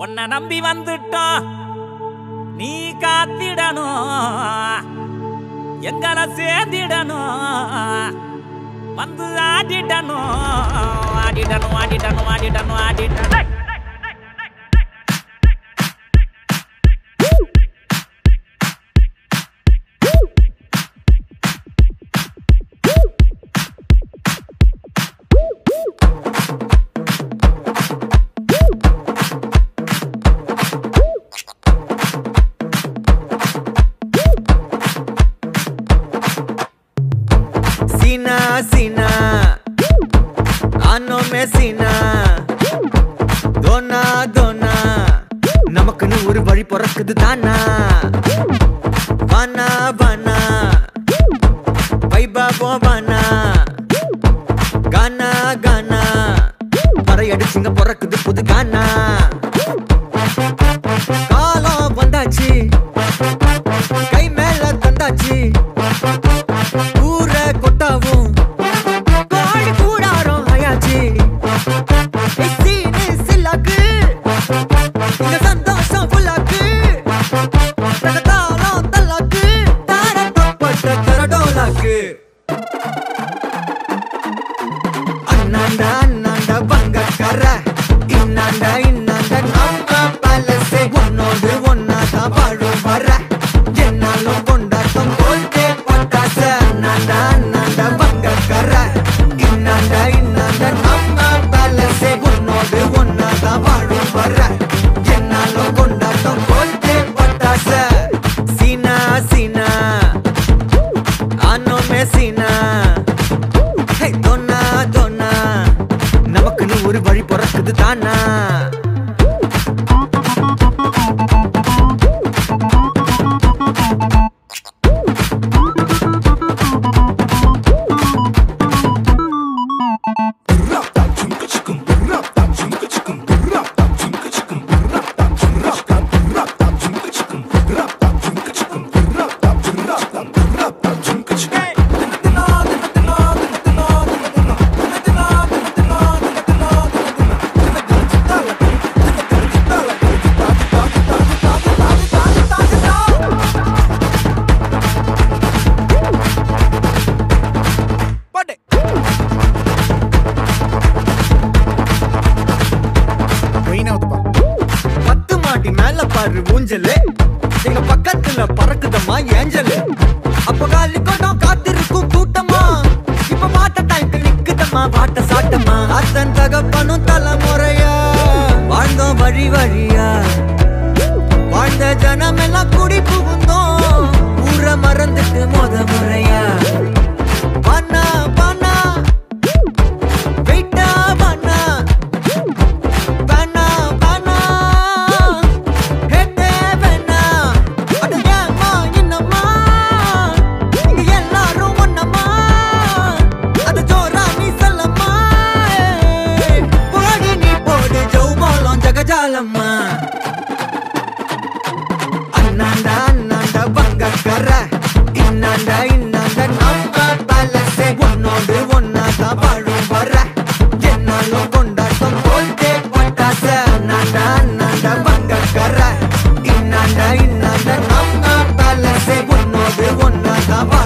உன்னை நம்பி வந்துட்டோம் நீ காத்திடணும் எங்களை சேர்ந்திடணும் வந்து ஆடிடணும் ஆடிடணும் ஆடிடணும் ஆடிடணும் ஆடிடணும் சீனா சீனா ஆனோ மே சீனா தோனா தோனா நமக்குன்னு ஒரு வழி பிறக்குது தானா வானா வானா வைபா போவானா கானா கானா பறையடிச்சுங்க பிறக்குது புது கானா காலம் வந்தாச்சு கை மேல தந்தாச்சு ஊர கொட்டாவும் கோழி கூடாரம் ஆயாச்சு சீனு சில்லாக்கு இங்க சந்தோஷம் ஃபுல்லாக்கு தகதாளம் தல்லாக்கு தார தப்பட்ட தரடோலாக்கு அண்ணாண்டா அண்ணாண்டா பங்கக்கார இன்னாண்டா இன்னாண்டா நம்ம பலசே உன்னோடு ஒன்னாதான் வாழும் வர என்னாலும் கொண்டாட்டம் போல்தே பட்டாச அண்ணாண்டா அண்ணாண்டா பங்கக்கார இன்னாண்டா இன்னாண்டா நம்ம பலசே உன்னோடு ஒன்னாதான் வாழும் வர என்னாலும் கொண்டாட்டம் போல்தே பட்டாச சீனா சீனா ஆனோ மே சீனா ஹே தோனா தோனா நமக்குன்னு ஒரு வழி பிறக்குது தானா பத்து மாடி மேல பாரு ஊஞ்சலு எங்க பக்கத்துல பறக்குதம்மா ஏஞ்சலு அப்ப காலி கொண்டம் காத்திருக்கும் கூட்டமா இப்ப மாட்ட டைம்க்கு நிக்குதம்மா பாட்ட சாட்டமா அத்தன் தகப்பனும் தலைமுறையா வாழ்ந்தோம் வழி வழியா வாழ்ந்த ஜனம் எல்லாம் குடி புகுந்தோம் ஊர மறந்துட்டு மொத முறையா பண்ணா பண்ணா வெயிட்டா பண்ணா பண்ணா பண்ணா ஹெட்டே பண்ணா அட ஏம்மா என்னம்மா இங்க எல்லாரும் ஒண்ணம்மா அது ஜோரா நீ சொல்லம்மா போடி நீ போடு ஜௌபாலம் ஜகஜாலம்மா அண்ணாண்டா அண்ணாண்டா பங்கக்கர இன்னாண்டா இன்னாண்டா நம்ம பலசே உன்னோடு ஒன்னாதான் வாழும் வர என்னாலும் கொண்டாட்டம் போல்தே பட்டாச அண்ணாண்டா அண்ணாண்டா பங்கக்கர இன்னாண்டா இன்னாண்டா நம்ம பலசே உன்னோடு ஒன்னாதான் வாழும்